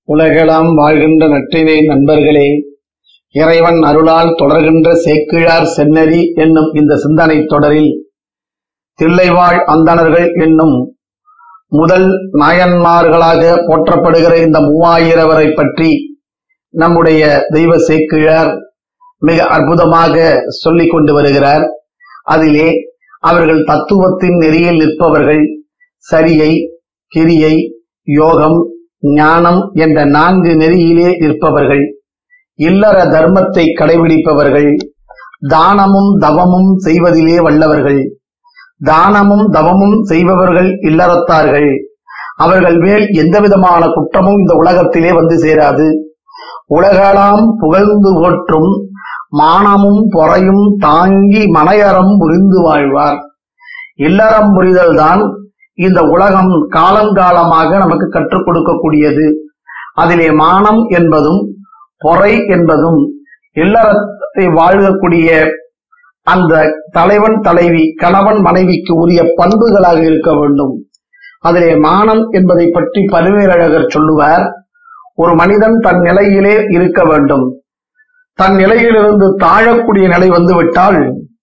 உலகெல்லாம் வாழ்கின்ற நற்றினை நண்பர்களே இறைவன் அருளால் தொடர்கின்ற சேக்கிழார் சென்னதி என்னும் இந்த சிந்தனை தொடரில் தில்லைவாழ் அந்தணர்கள் என்னும் முதல் நாயன்மார்களாக போற்றப்படுகிற இந்த மூவாயிரவரை பற்றி நம்முடைய தெய்வ சேக்கிழார் மிக அற்புதமாக சொல்லிக் கொண்டு வருகிறார் அதிலே அவர்கள் தத்துவத்தின் நெறியில் நிற்பவர்கள் சரியை கிரியை யோகம் ஞானம் என்ற நான்கு நெறியிலே நிற்பவர்கள் இல்லற தர்மத்தை கடைபிடிப்பவர்கள் தானமும் தவமும் செய்வதிலே வல்லவர்கள் தானமும் தவமும் செய்பவர்கள் இல்லறத்தார்கள் அவர்கள் மேல் எந்தவிதமான குற்றமும் இந்த உலகத்திலே வந்து சேராது உலகலாம் புகழ்ந்து போற்றும் மானமும் பொறையும் தாங்கி மனையறம் புரிந்து வாழ்வார் இல்லறம் புரிதல்தான் இந்த உலகம் காலங்காலமாக நமக்கு கற்றுக் கொடுக்கக்கூடியது அதிலே மானம் என்பதும் பொறை என்பதும் இல்லறத்தை வாழ்கக்கூடிய அந்த தலைவன் தலைவி கணவன் மனைவிக்கு உரிய பண்புகளாக இருக்க வேண்டும் அதிலே மானம் என்பதை பற்றி பருவேரழகர் சொல்லுவார் ஒரு மனிதன் தன் நிலையிலே இருக்க வேண்டும் தன் நிலையிலிருந்து தாழக்கூடிய நிலை வந்துவிட்டால்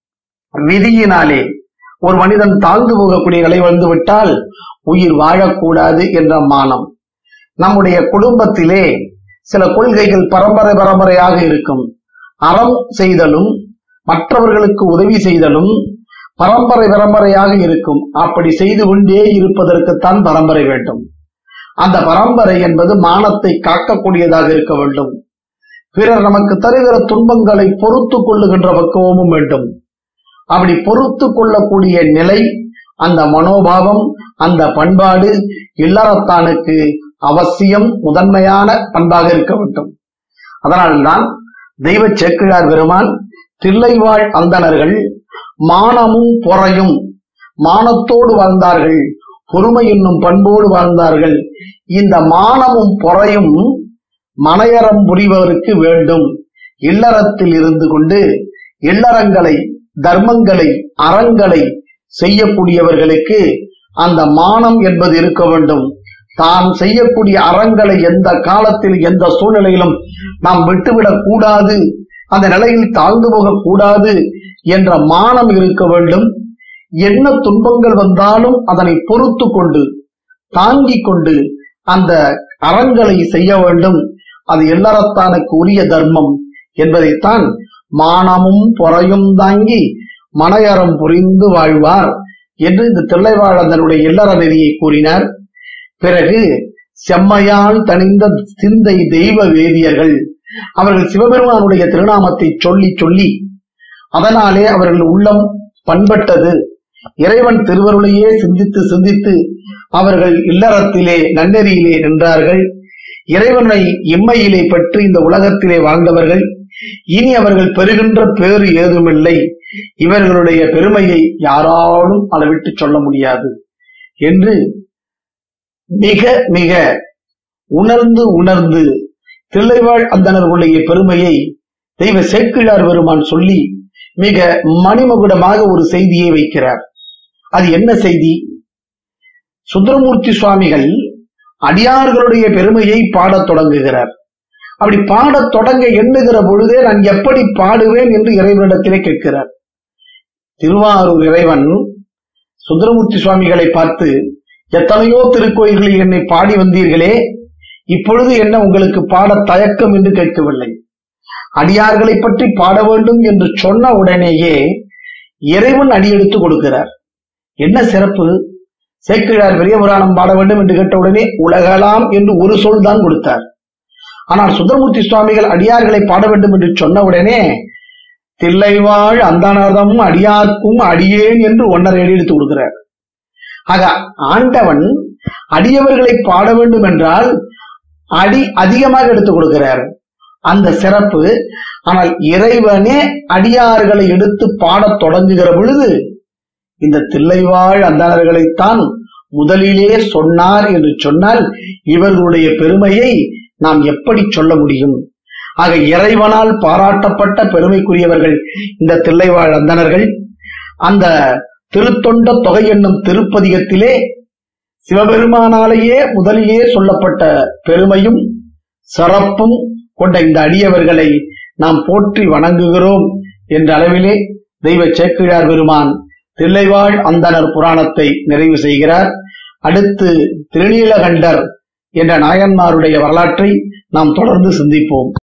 விதியினாலே ஒரு மனிதன் தாழ்ந்து போகக்கூடிய நிலை வந்துவிட்டால் உயிர் வாழக்கூடாது என்ற மானம் நம்முடைய குடும்பத்திலே சில கொள்கைகள் பரம்பரை பரம்பரையாக இருக்கும் அறம் செய்தலும் மற்றவர்களுக்கு உதவி செய்தலும் பரம்பரை பரம்பரையாக இருக்கும் அப்படி செய்து கொண்டே இருப்பதற்குத்தான் பரம்பரை வேண்டும் அந்த பரம்பரை என்பது மானத்தை காக்கக்கூடியதாக இருக்க வேண்டும் பிறர் நமக்கு தருகிற துன்பங்களை பொறுத்து கொள்ளுகின்ற பக்குவமும் வேண்டும் அப்படி பொறுத்து கொள்ளக்கூடிய நிலை அந்த மனோபாவம் அந்த பண்பாடு இல்லறத்தானுக்கு அவசியம் முதன்மையான பண்பாக இருக்க வேண்டும் அதனால்தான் தெய்வ சேக்கிழார் பெருமான் தில்லைவாழ் அந்தணர்கள் மானமும் பொறையும் மானத்தோடு வாழ்ந்தார்கள் பொறுமை என்னும் பண்போடு வாழ்ந்தார்கள் இந்த மானமும் பொறையும் மனையறம் புரிபவருக்கு வேண்டும் இல்லறத்தில் இருந்து கொண்டு இல்லறங்களை தர்மங்களை அறங்களை செய்யக்கூடியவர்களுக்கு அந்த மானம் என்பது இருக்க வேண்டும் தான் செய்யக்கூடிய அறங்களை எந்த காலத்தில் எந்த சூழ்நிலையிலும் நாம் விட்டுவிடக் கூடாது அந்த நிலையில் தாழ்ந்து போகக் கூடாது என்ற மானம் இருக்க வேண்டும் என்ன துன்பங்கள் வந்தாலும் அதனை பொறுத்து கொண்டு தாங்கிக் கொண்டு அந்த அறங்களை செய்ய வேண்டும் அது எல்லாரத்தானுக்கு உரிய தர்மம் என்பதைத்தான் மானமும் பொறையும் தாங்கி மனையறம் புரிந்து வாழ்வார் என்று இந்த தில்லைவாழந்தனுடைய இல்லற நெறியை கூறினார் பிறகு செம்மையால் தணிந்த சிந்தை தெய்வ வேதியர்கள் அவர்கள் சிவபெருமானுடைய திருநாமத்தை சொல்லி சொல்லி அதனாலே அவர்கள் உள்ளம் பண்பட்டது இறைவன் திருவருளையே சிந்தித்து சிந்தித்து அவர்கள் இல்லறத்திலே நன்னெறியிலே நின்றார்கள் இறைவனை இம்மையிலே பற்றி இந்த உலகத்திலே வாழ்ந்தவர்கள் இனி அவர்கள் பெறுகின்ற பேறு ஏதுமில்லை இவர்களுடைய பெருமையை யாராலும் அளவிட்டு சொல்ல முடியாது என்று மிக மிக உணர்ந்து உணர்ந்து தில்லைவாழ் அந்தணர்களுடைய பெருமையை தெய்வ சேக்கிழார் பெருமான் சொல்லி மிக மணிமகுடமாக ஒரு செய்தியை வைக்கிறார் அது என்ன செய்தி சுந்தரமூர்த்தி சுவாமிகள் அடியார்களுடைய பெருமையை பாடத் தொடங்குகிறார் அப்படி பாடத் தொடங்க எண்ணுகிற பொழுதே நான் எப்படி பாடுவேன் என்று இறைவனிடத்திலே கேட்கிறார் திருவாரூர் இறைவன் சுந்தரமூர்த்தி சுவாமிகளை பார்த்து எத்தனையோ திருக்கோயில்களில் என்னை பாடி வந்தீர்களே இப்பொழுது என்ன உங்களுக்கு பாட தயக்கம் என்று கேட்கவில்லை அடியார்களை பற்றி பாட வேண்டும் என்று சொன்ன உடனேயே இறைவன் அடியெடுத்து கொடுக்கிறார் என்ன சிறப்பு சேக்கிழார் பெரிய புராணம் பாட வேண்டும் என்று கேட்டவுடனே உலகலாம் என்று ஒரு சொல் தான் கொடுத்தார் ஆனால் சுந்தரமூர்த்தி சுவாமிகள் அடியார்களை பாட வேண்டும் என்று சொன்ன உடனே தில்லைவாழ் அந்தனதம் அடியார்க்கும் அடியேன் என்று ஒன்னரை அடி எடுத்து கொடுக்கிறார் ஆக ஆண்டவன் அடியவர்களை பாட வேண்டும் என்றால் அடி அதிகமாக எடுத்து கொடுக்கிறார் அந்த சிறப்பு ஆனால் இறைவனே அடியார்களை எடுத்து பாடத் தொடங்குகிற பொழுது இந்த தில்லைவாழ் அந்தணர்களைத்தான் முதலிலே சொன்னார் என்று சொன்னால் இவர்களுடைய பெருமையை நாம் எப்படி சொல்ல முடியும் ஆக இறைவனால் பாராட்டப்பட்ட பெருமைக்குரியவர்கள் இந்த தில்லைவாழ் அந்தணர்கள் அந்த திருத்தொண்ட தொகை என்னும் திருப்பதிகத்திலே சிவபெருமானாலேயே முதலிலே சொல்லப்பட்ட பெருமையும் சிறப்பும் கொண்ட இந்த அடியவர்களை நாம் போற்றி வணங்குகிறோம் என்ற அளவிலே தெய்வ சேக்கிழார் பெருமான் தில்லைவாழ் அந்தனர் புராணத்தை நிறைவு செய்கிறார் அடுத்து திருநீலகண்டர் என்ற நாயன்மாருடைய வரலாற்றை நாம் தொடர்ந்து சிந்திப்போம்